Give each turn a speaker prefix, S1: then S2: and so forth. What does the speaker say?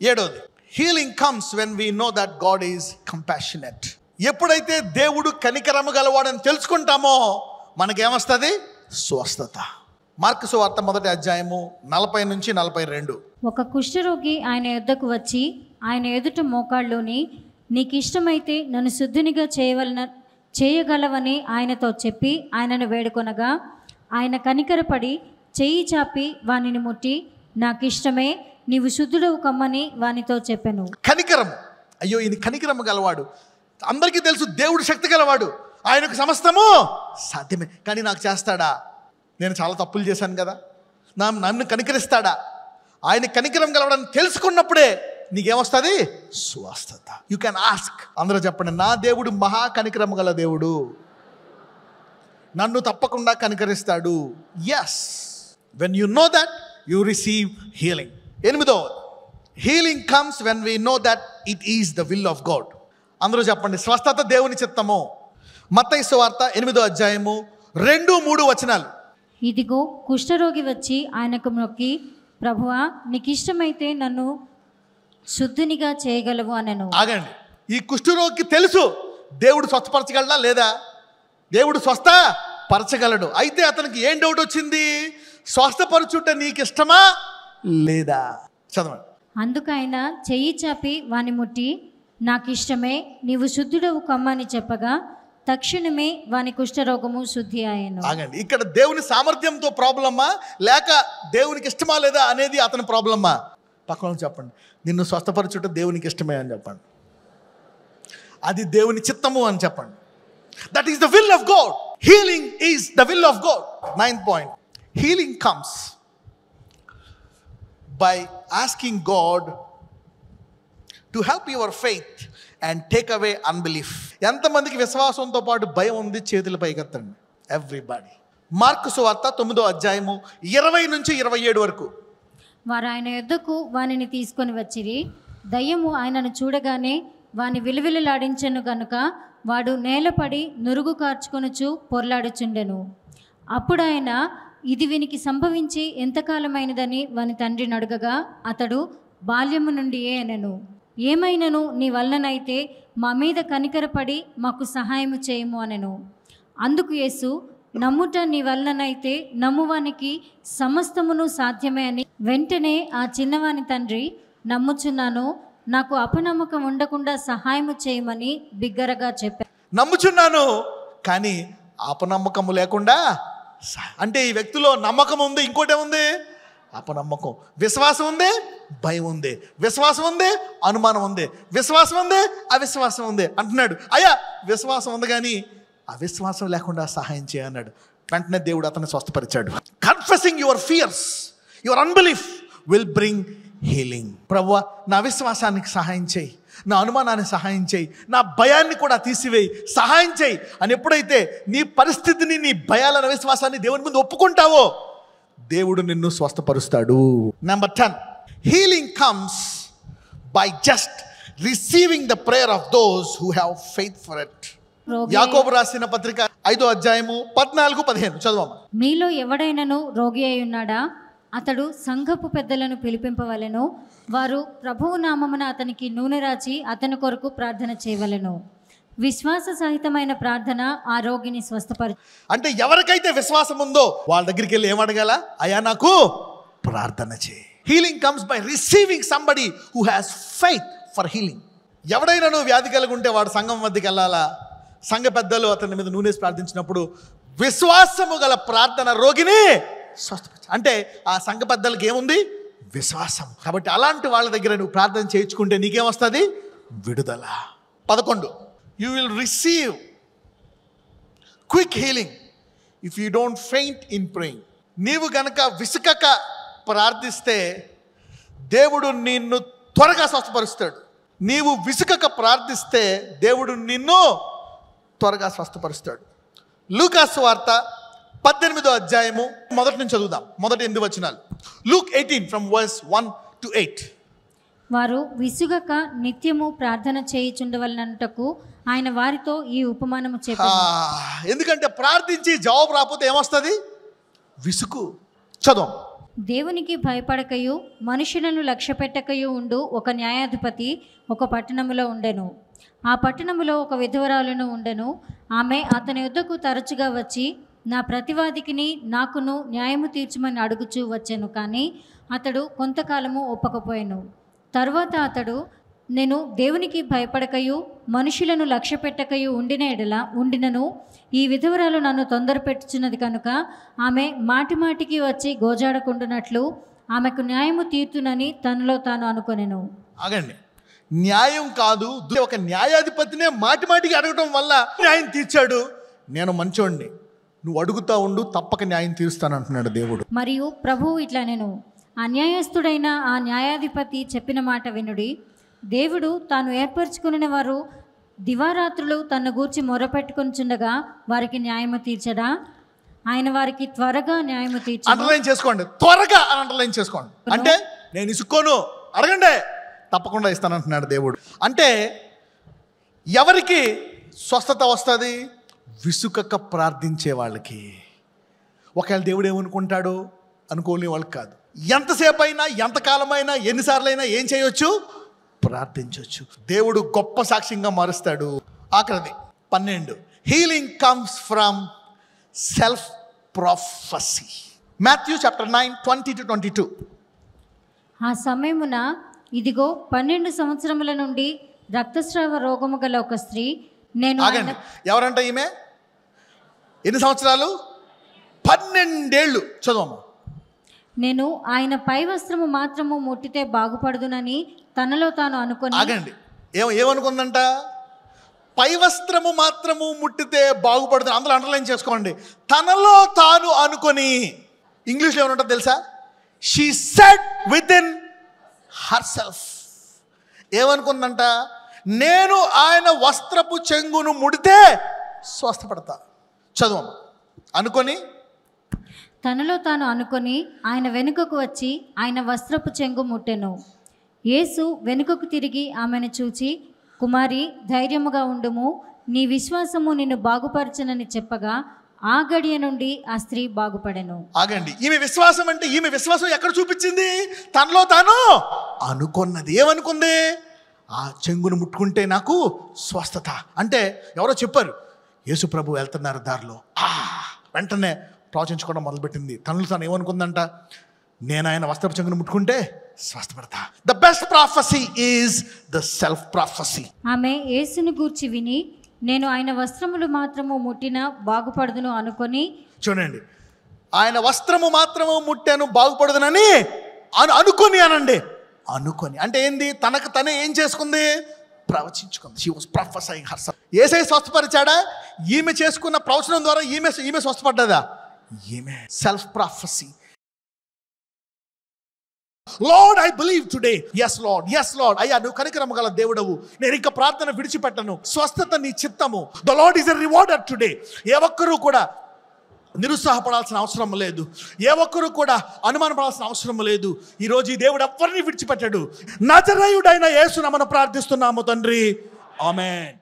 S1: ఏడోది healing comes when we know that God is compassionate ఎప్పుడైతే దేవుడు కనికరము గలవాడని తెలుసుకుంటామో మనకేమొస్తుంది స్వస్థత మార్కు సువార్త మొదటి అధ్యాయము నలభై నుంచి నలభై రెండు
S2: ఒక కుష్ఠరోగి ఆయన యొద్దకు వచ్చి ఆయన ఎదుట మోకాళ్ళలోని నీకు ఇష్టమైతే నన్ను శుద్ధినిగా చేయవలన చేయగలవని ఆయనతో చెప్పి ఆయనను వేడుకొనగా ఆయన కనికరపడి చెయ్యి చాపి వానిని ముట్టి నాకు ఇష్టమే నీవు శుద్ధుడవు కమ్మని వానితో చెప్పెను
S1: కనికరము అయ్యో ఈయన కనికరము గలవాడు అందరికీ తెలుసు దేవుడు శక్తి గలవాడు ఆయనకు సమస్తము సాధ్యమే కానీ నాకు చేస్తాడా నేను చాలా తప్పులు చేశాను కదా నా నన్ను కనికరిస్తాడా ఆయన కనికరం గలవాడని తెలుసుకున్నప్పుడే నీకేమొస్తుంది స్వస్థత యూ కెన్ ఆస్క్ అందరూ చెప్పండి నా దేవుడు మహా కనికరము గల దేవుడు నన్ను తప్పకుండా కనికరిస్తాడు yes when you know that you receive healing ఎనిమిదో healing comes when we know that it is the will of God అందరూ చెప్పండి స్వస్థత దేవుని చిత్తము మత్తయి వార్త ఎనిమిదో అధ్యాయము రెండు మూడు వచనాలు
S2: ఇదిగో కుష్ఠరోగి వచ్చి ఆయనకు మొక్కి ప్రభువా నీకు ఇష్టమైతే నన్ను శుద్ధినిగా చేయగలవు అనెను
S1: ఆగండి ఈ కుష్ఠరోగికి తెలుసు దేవుడు స్వస్థపరచగలడా లేదా దేవుడు స్వస్థ పరచగలడు అయితే అతనికి ఏం డౌట్ వచ్చింది స్వస్థపరచుట నీకు ఇష్టమా లేదా చదవండి
S2: అందుకు ఆయన చెయ్యి చాపి వాని ముట్టి నాకు ఇష్టమే నీవు శుద్ధుడవు కమ్మని చెప్పగా తక్షణమే వాని కుష్ఠరోగము శుద్ధి ఆయను
S1: ఆగండి ఇక్కడ దేవుని సామర్థ్యంతో ప్రాబ్లమ్మా లేక దేవునికి ఇష్టమా లేదా అనేది అతని ప్రాబ్లమ్మా పక్కన వాళ్ళకి చెప్పండి నిన్ను స్వస్థపరచుట దేవునికి ఇష్టమే అని చెప్పండి అది దేవుని చిత్తము అని చెప్పండి that is the will of God healing is the will of God ninth point healing comes by asking God to help your faith and take away unbelief ఎంతమందికి విశ్వాసంతో పాటు భయం ఉంది చేతుల పైకెత్తండి ఎవ్రీబడి మార్కు సువార్త తొమ్మిదో అధ్యాయము ఇరవై నుంచి ఇరవై ఏడు వరకు
S2: వారు ఆయన యొద్దకు వానిని తీసుకొని వచ్చిరి దయ్యము ఆయనను చూడగానే వాని విలువిలలాడించెను గనుక వాడు నేలపడి నురుగు కార్చుకొనుచు పొర్లాడుచుండెను అప్పుడు ఆయన ఇది వీనికి సంభవించి ఎంతకాలమైనదని వాని తండ్రిని అడగగా అతడు బాల్యము నుండియే అనెను ఏమైనను నీ వల్లనైతే మా మీద కనికరపడి మాకు సహాయము చేయము అనెను అందుకు యేసు నమ్ముట నీ వలననైతే నమ్మువానికి సమస్తమును సాధ్యమే అని వెంటనే ఆ చిన్నవాని తండ్రి నమ్ముచున్నాను నాకు అపనమ్మకం ఉండకుండా సహాయము చేయమని బిగ్గరగా చెప్పారు
S1: నమ్ముచున్నాను కానీ అపనమ్మకము లేకుండా స- అంటే ఈ వ్యక్తిలో నమ్మకం ఉంది ఇంకోటి ఉంది అపనమ్మకం విశ్వాసం ఉంది భయం ఉంది విశ్వాసం ఉంది అనుమానం ఉంది విశ్వాసం ఉంది అవిశ్వాసం ఉంది అంటున్నాడు అయ్యా విశ్వాసం ఉంది కానీ అవిశ్వాసం లేకుండా సహాయం చేయన్నాడు వెంటనే దేవుడు అతన్ని స్వస్థపరిచాడు confessing your fears your unbelief will bring healing ప్రభు నా విశ్వాసానికి సహాయం చేయి నా అనుమానాన్ని సహాయం చేయి నా భయాన్ని కూడా తీసివేయి సహాయం చేయి అని ఎప్పుడైతే నీ పరిస్థితిని నీ భయాలను విశ్వాసాన్ని దేవుని ముందు ఒప్పుకుంటావో దేవుడు నిన్ను స్వస్థపరుస్తాడు number ten healing comes by just receiving the prayer of those who have faith for it
S2: రోగి
S1: యాకోబు రాసిన పత్రిక ఐదో అధ్యాయము పద్నాలుగు పదిహేను చదవమ్మా
S2: మీలో ఎవడైనను రోగి అయి ఉన్నాడా అతడు సంఘపు పెద్దలను పిలిపింపవలెను వారు ప్రభువు నామమున అతనికి నూనె రాచి అతని కొరకు ప్రార్థన చేయవలెను విశ్వాస సహితమైన ప్రార్థన ఆ రోగిని స్వస్థపరి
S1: అంటే ఎవరికైతే విశ్వాసం ఉందో వాళ్ళ దగ్గరికి వెళ్ళి ఏమడగల అయ్యా నాకు ప్రార్థన చేయి healing comes by receiving somebody who has faith for healing ఎవడైనా నువ్వు వ్యాధి కలిగి ఉంటే వాడు సంఘం వద్దకు వెళ్ళాలా సంఘ పెద్దలు అతని మీద నూనెసి ప్రార్థించినప్పుడు విశ్వాసము గల ప్రార్థన రోగిని స్వస్థపరచ అంటే ఆ సంఘ పెద్దలకి ఏముంది విశ్వాసం కాబట్టి అలాంటి వాళ్ళ దగ్గర నువ్వు ప్రార్థన చేయించుకుంటే నీకేమొస్తుంది విడుదల పదకొండు you will receive quick healing if you don't faint in praying నీవు గనక విసుకక ప్రార్థిస్తే దేవుడు నిన్ను త్వరగా స్వస్థపరుస్తాడు నీవు విసుకక ప్రార్థిస్తే దేవుడు నిన్ను త్వరగా స్వస్థపరుస్తాడు లూకాస్ వార్త పద్దెనిమిదో అధ్యాయము మొదటి నుంచి చదువుదాం మొదటి ఎనిమిది వచనాలు Luke eighteen from verse one to eight
S2: వారు విసుగక నిత్యము ప్రార్థన చేయుచుండవలనంటకు ఆయన వారితో ఈ ఉపమానము చెప్పి
S1: ఎందుకంటే ప్రార్థించి జవాబు రాకపోతే ఏమొస్తుంది విసుగు చదువు
S2: దేవునికి భయపడకయు మనుషులను లక్ష్యపెట్టకయు ఉండు ఒక న్యాయాధిపతి ఒక పట్టణములో ఉండెను ఆ పట్టణములో ఒక విధవరాలను ఉండెను ఆమె అతని యొద్దకు తరచుగా వచ్చి నా ప్రతివాదికిని నాకును న్యాయము తీర్చమని అడుగుచూ వచ్చాను కానీ అతడు కొంతకాలము ఒప్పకపోయాను తరువాత అతడు నేను దేవునికి భయపడకయు మనుషులను లక్ష్యపెట్టకయు ఉండిన ఎడల ఉండినను ఈ విధవరాలు నన్ను తొందర పెట్టుచున్నది కనుక ఆమె మాటి మాటికి వచ్చి గోజాడకుండునట్లు ఆమెకు న్యాయము తీర్తునని తనలో తాను అనుకొనెను
S1: ఆగండి న్యాయం కాదు ఒక న్యాయాధిపతినే మాటి మాటికి అడగటం వల్ల న్యాయం తీర్చాడు నేను మంచోడిని నువ్వు అడుగుతా ఉండు తప్పక న్యాయం తీరుస్తాను అంటున్నాడు దేవుడు
S2: మరియు ప్రభువు ఇట్లా నేను అన్యాయస్తుడైన ఆ న్యాయాధిపతి చెప్పిన మాట వినుడి దేవుడు తాను ఏర్పరచుకుని వారు దివారాత్రులు తన గూర్చి మొరపెట్టుకొనిచుండగా వారికి న్యాయము తీర్చడా ఆయన వారికి త్వరగా న్యాయము తీర్చు
S1: అండర్లైన్ చేసుకోండి త్వరగా అని అండర్లైన్ చేసుకోండి అంటే నేను ఇసుక్కోను అడగండి తప్పకుండా ఇస్తానంటున్నాడు దేవుడు అంటే ఎవరికి స్వస్థత వస్తుంది విసుకక ప్రార్థించే వాళ్ళకి ఒకవేళ దేవుడు ఏమనుకుంటాడో అనుకోలే వాళ్ళకి కాదు ఎంతసేపు అయినా ఎంతకాలమైనా ఎన్నిసార్లైనా ఏం చేయొచ్చు ప్రార్థించవచ్చు దేవుడు గొప్ప సాక్ష్యంగా మారుస్తాడు ఆఖరిది పన్నెండు healing comes from self prophecy Matthew chapter nine twenty to twenty two
S2: ఆ సమయమున ఇదిగో పన్నెండు సంవత్సరముల నుండి రక్తస్రావ రోగము గల ఒక స్త్రీ నేను
S1: ఆగండి ఎవరంట ఈమె ఎన్ని సంవత్సరాలు పన్నెండేళ్ళు చదవమ్మా
S2: నేను ఆయన పై వస్త్రము మాత్రము ముట్టితే బాగుపడుదునని తనలో తాను అనుకొని
S1: ఆగండి ఏం ఏమనుకుందంట పై వస్త్రము మాత్రము ముట్టితే బాగుపడుతుంది అందులో అండర్లైన్ చేసుకోండి తనలో తాను అనుకొని ఇంగ్లీష్లో ఏమనుంటుంది తెలుసా she said within herself ఏమనుకుందంట నేను ఆయన వస్త్రపు చెంగును ముడితే స్వస్థపడతా చదువు అనుకొని
S2: తనలో తాను అనుకొని ఆయన వెనుకకు వచ్చి ఆయన వస్త్రపు చెంగు ముట్టెను యేసు వెనుకకు తిరిగి ఆమెను చూచి కుమారి ధైర్యముగా ఉండుము నీ విశ్వాసము నిన్ను బాగుపరచనని చెప్పగా ఆ గడియ నుండి ఆ స్త్రీ బాగుపడెను
S1: ఆగండి ఈమె విశ్వాసం అంటే ఈమె విశ్వాసం ఎక్కడ చూపించింది తనలో తాను అనుకున్నది ఏమనుకుంది ఆ చెంగును ముట్టుకుంటే నాకు స్వస్థత అంటే ఎవరో చెప్పారు యేసు ప్రభు వెళ్తున్నారు దారిలో ఆ వెంటనే ప్రవచించుకోవడం మొదలుపెట్టింది తనలో తాను ఏమనుకుందంట నేను ఆయన వస్త్రపు చెంగును ముట్టుకుంటే స్వస్థపడతా the best prophecy is the self prophecy
S2: ఆమె యేసును గూర్చి విని నేను ఆయన వస్త్రములు మాత్రము ముట్టిన బాగుపడుదును అనుకొని
S1: చూడండి ఆయన వస్త్రము మాత్రము ముట్టాను బాగుపడదునని అను అనుకొని అనండి అనుకొని అంటే ఏంది తనకు తనే ఏం చేసుకుంది ప్రవచించుకుంది షీ వాస్ ప్రొఫెసైంగ్ హర్ ఏసై స్వస్థపరిచాడా ఈమె చేసుకున్న ప్రవచనం ద్వారా ఈమె ఈమె స్వస్థపడ్డదా ఈమె self prophecy Lord I believe today yes Lord yes Lord అయ్యా నువ్వు కనికరమ గల దేవుడవు నేను ఇంకా ప్రార్థన విడిచిపెట్టను స్వస్థత నీ చిత్తము the Lord is a rewarder today ఏ ఒక్కరూ కూడా నిరుత్సాహపడాల్సిన అవసరం లేదు ఏ ఒక్కరూ కూడా అనుమానపడాల్సిన అవసరం లేదు ఈరోజు ఈ దేవుడు ఎవరిని విడిచిపెట్టాడు నజరయుడైన యేసున మనం ప్రార్థిస్తున్నాము తండ్రి ఆమెన్